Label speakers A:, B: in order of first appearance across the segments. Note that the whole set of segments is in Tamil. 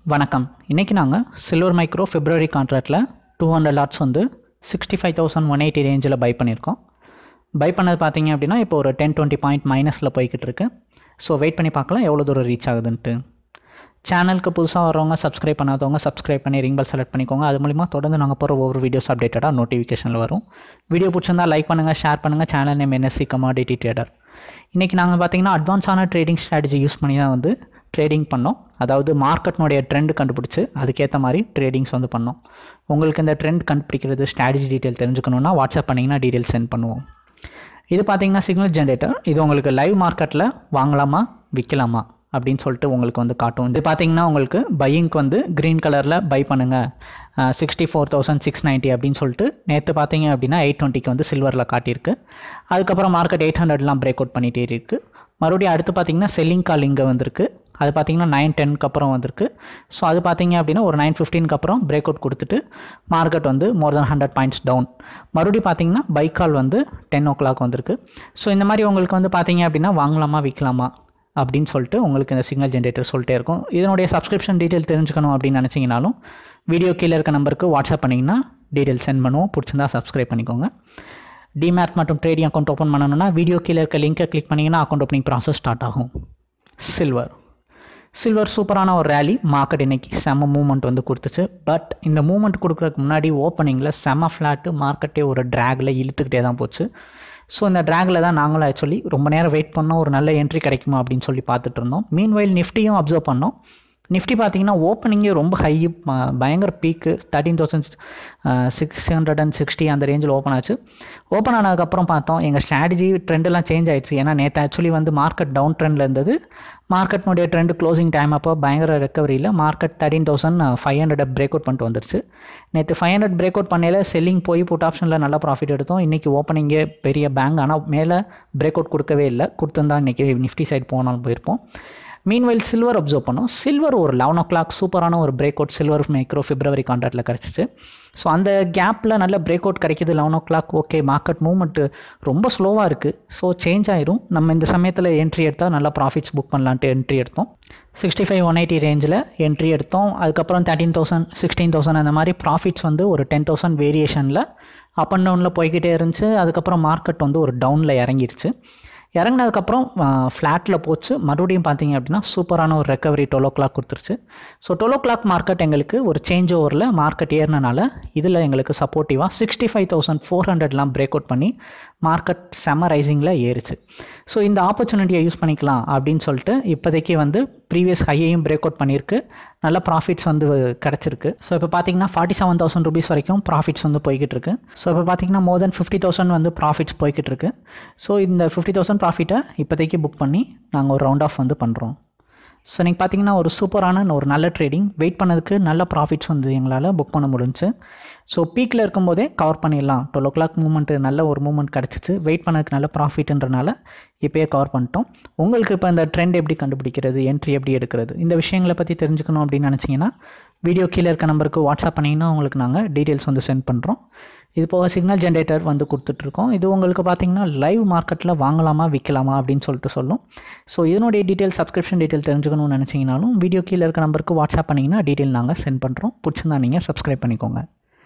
A: வணக்கம் இன்றைக்கி நாங்கள் சில்வர் மைக்ரோ பிப்ரவரி கான்ட்ராக்டில் டூ ஹண்ட்ரட் லாட்ஸ் வந்து sixty five thousand one eighty ரேஞ்சில் பை பண்ணியிருக்கோம் பை பண்ணது பார்த்தீங்க அப்படின்னா இப்போ ஒரு டென் டுவெண்ட்டி பாயிண்ட் மைனஸில் போய்கிட்டு இருக்கு ஸோ வெயிட் பண்ணி பார்க்கலாம் எவ்வளோ தூரம் ரீச் ஆகுதுன்ட்டு சேனலுக்கு புதுசாக வரவங்க சப்ஸ்கிரைப் பண்ணாதவங்க சப்ஸ்கிரைப் பண்ணி ரிங் பெல் செலக்ட் பண்ணிக்கோங்க அது மூலிமா தொடர்ந்து நாங்கள் போகிற ஒவ்வொரு வீடியோஸ் அப்டேட்டடாக நோட்டிஃபிகேஷனில் வரும் வீடியோ பிடிச்சிருந்தா லைக் பண்ணுங்கள் ஷேர் பண்ணுங்கள் channel name NSC commodity trader இன்றைக்கி நாங்கள் பார்த்தீங்கன்னா அட்வான்ஸான ட்ரேடிங் ஸ்ட்ராட்டஜி யூஸ் பண்ணி தான் வந்து ட்ரேடிங் பண்ணோம் அதாவது மார்க்கெட்னுடைய ட்ரெண்ட் கண்டுபிடிச்சி அதுக்கேற்ற மாதிரி ட்ரேடிங்ஸ் வந்து பண்ணோம் உங்களுக்கு இந்த ட்ரெண்ட் கண்டுபிடிக்கிறது ஸ்ட்ராட்டஜி டீட்டெயில் தெரிஞ்சுக்கணுன்னா வாட்ஸ்அப் பண்ணிங்கன்னா டீட்டெயில் சென்ட் பண்ணுவோம் இது பார்த்தீங்கன்னா சிக்னல் ஜென்ரேட்டர் இது உங்களுக்கு லைவ் மார்க்கெட்டில் வாங்கலாமா விற்கலாமா அப்படின்னு சொல்லிட்டு உங்களுக்கு வந்து காட்டும் இது பார்த்தீங்கன்னா உங்களுக்கு பையிங்க்கு வந்து க்ரீன் கலரில் பை பண்ணுங்கள் sixty four thousand six ninety அப்படின்னு சொல்லிட்டு நேற்று பார்த்தீங்க அப்படின்னா எயிட் டுவெண்ட்டிக்கு வந்து சில்வரில் காட்டியிருக்கு அதுக்கப்புறம் மார்க்கெட் எயிட் ஹண்ட்ரட்லாம் பிரேக் அவுட் பண்ணிகிட்டே இருக்குது மறுபடியும் அடுத்து பார்த்தீங்கன்னா செல்லிங் கால் இங்கே வந்திருக்கு அது பார்த்தீங்கன்னா நைன் டென்க்கு அப்புறம் வந்திருக்கு ஸோ அது பார்த்தீங்க அப்படின்னா ஒரு நைன் ஃபிஃப்டீனுக்கு அப்புறம் பிரேக் அவுட் கொடுத்துட்டு மார்க்கெட் வந்து more then hundred points down மறுபடியும் பார்த்தீங்கன்னா பைக் கால் வந்து டென் ஓ கிளாக் வந்திருக்கு ஸோ இந்த மாதிரி உங்களுக்கு வந்து பார்த்தீங்க அப்படின்னா வாங்கலாமா விற்கலாமா அப்படின்னு சொல்லிட்டு உங்களுக்கு இந்த சிக்னல் ஜென்ரேட்டர் சொல்லிட்டே இருக்கும் இதனுடைய சப்ஸ்கிரிப்ஷன் டீட்டெயில் தெரிஞ்சுக்கணும் அப்படின்னு நினச்சிங்கனாலும் வீடியோ கீழே இருக்க நம்பருக்கு வாட்ஸ்அப் பண்ணிங்கன்னா டீட்டெயில் சென்ட் பண்ணுவோம் பிடிச்சிருந்தா சப்ஸ்கிரைப் பண்ணிக்கோங்க டிமேட் மற்றும் ட்ரேடிங் அக்கௌண்ட் ஓப்பன் பண்ணணும்னா வீடியோ கீழே இருக்க லிங்கை கிளிக் பண்ணிங்கன்னா அக்கௌண்ட் ஓப்பனிங் ப்ராசஸ் ஸ்டார்ட் ஆகும் சில்வர் சில்வர் சூப்பரான ஒரு ரேலி மார்க்கெட் இன்னைக்கு செம்ம மூவ்மெண்ட் வந்து கொடுத்துச்சு பட் இந்த மூவ்மெண்ட் கொடுக்குறதுக்கு முன்னாடி ஓப்பனிங்கில் செம்ம ஃப்ளாட்டு மார்க்கெட்டே ஒரு ட்ராகில் இழுத்துக்கிட்டே தான் போச்சு ஸோ இந்த ட்ராகில் தான் நாங்களும் ஆக்சுவலி ரொம்ப நேரம் வெயிட் பண்ணோம் ஒரு நல்ல என்ட்ரி கிடைக்குமா அப்படின்னு சொல்லி பார்த்துட்டு இருந்தோம் மீன்வைல் நிஃப்டியும் அப்சர்வ் பண்ணோம் நிஃப்டி பார்த்தீங்கன்னா ஓப்பனிங்கே ரொம்ப ஹை பயங்கர பீக்கு thirteen thousand six hundred and sixty அந்த ரேஞ்சில் ஓப்பன் ஆச்சு ஓப்பன் ஆனதுக்கப்புறம் பார்த்தோம் எங்கள் ஸ்ட்ராட்டஜி ட்ரெண்டெல்லாம் சேஞ்ச் ஆயிடுச்சு ஏன்னா நேற்று ஆக்சுவலி வந்து மார்க்கெட் டவுன் ட்ரெண்டில் இருந்தது மார்க்கெட்னுடைய ட்ரெண்ட் க்ளோசிங் டைம் அப்போ பயங்கர ரெக்கவரியில் market thirteen thousand five hundred break out பண்ணிட்டு வந்துருச்சு நேற்று ஃபைவ் ஹண்ட்ரட் பிரேக் அவுட் பண்ணையில் செல்லிங் போய் புட் ஆப்ஷனில் நல்ல ப்ராஃபிட் எடுத்தோம் இன்றைக்கி ஓப்பனிங்கே பெரிய பேங்க் ஆனால் மேலே பிரேக் அவுட் கொடுக்கவே இல்லை கொடுத்துருந்தா இன்றைக்கி நிஃப்டி சைட் போனாலும் போயிருப்போம் மீன்வைல் சில்வர் அப்சர்வ் பண்ணோம் சில்வர் ஒரு லெவன் ஓ கிளாக் சூப்பரான ஒரு break out silver micro February கான்ட்ராக்டில் கிடச்சிச்சு ஸோ அந்த கேப்பில் நல்ல பிரேக் அவுட் கிடைக்கிது eleven o'clock okay market movement ரொம்ப ஸ்லோவாக இருக்குது ஸோ சேஞ்ச் ஆயிரும் நம்ம இந்த சமயத்தில் என்ட்ரி எடுத்தால் நல்லா ப்ராஃபிட்ஸ் புக் பண்ணலான்ட்டு என்ட்ரி எடுத்தோம் சிக்ஸ்டி ஃபைவ் ஒன் எயிட்டி ரேஞ்சில் என்ட்ரி எடுத்தோம் அதுக்கப்புறம் தேர்ட்டீன் தௌசண்ட் சிக்ஸ்டீன் தௌசண்ட் அந்த மாதிரி ப்ராஃபிட்ஸ் வந்து ஒரு டென் தௌசண்ட் வேரியேஷனில் அப் அண்ட் டவுனில் போய்கிட்டே இருந்துச்சு அதுக்கப்புறம் மார்க்கெட் வந்து ஒரு டவுனில் இறங்கிருச்சு இறங்கினதுக்கப்புறம் ஃப்ளாட்டில் போச்சு மறுபடியும் பார்த்தீங்க அப்படின்னா சூப்பரான ஒரு ரெக்கவரி டுவெல் ஓ கிளாக் கொடுத்துருச்சு so twelve o'clock market எங்களுக்கு ஒரு சேஞ்ச் ஓவரில் மார்க்கெட் ஏறினனால இதில் எங்களுக்கு சப்போர்ட்டிவாக சிக்ஸ்டி ஃபைவ் தௌசண்ட் ஃபோர் ஹண்ட்ரட்லாம் பிரேக் அவுட் பண்ணி மார்க்கெட் செம்ம ரைசிங்கில் ஏறிச்சு ஸோ இந்த ஆப்பர்ச்சுனிட்டியை யூஸ் பண்ணிக்கலாம் அப்படின்னு சொல்லிட்டு இப்போதைக்கு வந்து ப்ரீவியஸ் ஹையையும் பிரேக் அவுட் பண்ணியிருக்கு நல்ல ப்ராஃபிட்ஸ் வந்து கிடச்சிருக்கு ஸோ இப்போ பார்த்தீங்கன்னா ஃபார்ட்டி செவன் தௌசண்ட் ருபீஸ் வரைக்கும் ப்ராஃபிட்ஸ் வந்து போய்கிட்டு இருக்கு ஸோ இப்போ பார்த்தீங்கன்னா மோர் தென் ஃபிஃப்டி தௌசண்ட் வந்து ப்ராஃபிட்ஸ் போய்கிட்டு இருக்கு ஸோ இந்த ஃபிஃப்டி தௌசண்ட் ப்ராஃபிட்டை இப்போதைக்கு புக் பண்ணி நாங்கள் ஒரு ரவுண்ட் ஆஃப் வந்து பண்ணுறோம் ஸோ நீங்கள் பார்த்தீங்கன்னா ஒரு சூப்பரான ஒரு நல்ல ட்ரேடிங் வெயிட் பண்ணதுக்கு நல்ல ப்ராஃபிட்ஸ் வந்து எங்களால் புக் பண்ண முடிஞ்சு ஸோ பீக்கில் இருக்கும்போதே கவர் பண்ணிடலாம் டுவெல் ஓ கிளாக் மூமெண்ட்டு நல்ல ஒரு மூமெண்ட் கிடச்சிச்சு வெயிட் பண்ணதுக்கு நல்ல ப்ராஃபிட்ன்றனால இப்போயே கவர் பண்ணிட்டோம் உங்களுக்கு இப்போ இந்த ட்ரெண்ட் எப்படி கண்டுபிடிக்கிறது என்ட்ரி எப்படி எடுக்கிறது இந்த விஷயங்களை பற்றி தெரிஞ்சுக்கணும் அப்படின்னு நினச்சிங்கன்னா வீடியோ கீழே இருக்க நம்பருக்கு வாட்ஸ்அப் பண்ணிங்கன்னா உங்களுக்கு நாங்கள் டீட்டெயில்ஸ் வந்து சென்ட் பண்ணுறோம் இது போக சிக்னல் ஜென்ரேட்டர் வந்து கொடுத்துட்ருக்கோம் இது உங்களுக்கு பார்த்தீங்கன்னா லைவ் மார்க்கெட்டில் வாங்கலாமா விற்கலாமா அப்படின்னு சொல்லிட்டு சொல்லும் ஸோ இதனுடைய டீட்டெயில் சப்ஸ்கிரிப்ஷன் டீட்டெயில் தெரிஞ்சுக்கணும்னு நினச்சிங்கனாலும் வீடியோ கீழே இருக்க நம்பருக்கு வாட்ஸ்அப் பண்ணிங்கன்னா டீட்டெயில் நாங்கள் சென்ட் பண்ணுறோம் பிடிச்சிருந்தா நீங்கள் சப்ஸ்கிரைப் பண்ணிக்கோங்க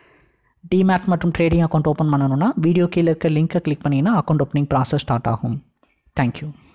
A: டிமேட் மற்றும் ட்ரேடிங் அக்கௌண்ட் ஓப்பன் பண்ணணும்னா வீடியோ கீழே இருக்க லிங்க்கை கிளிக் பண்ணிங்கன்னா அக்கௌண்ட் ஓப்பனிங் ப்ராசஸ் ஸ்டார்ட் ஆகும் தேங்க்யூ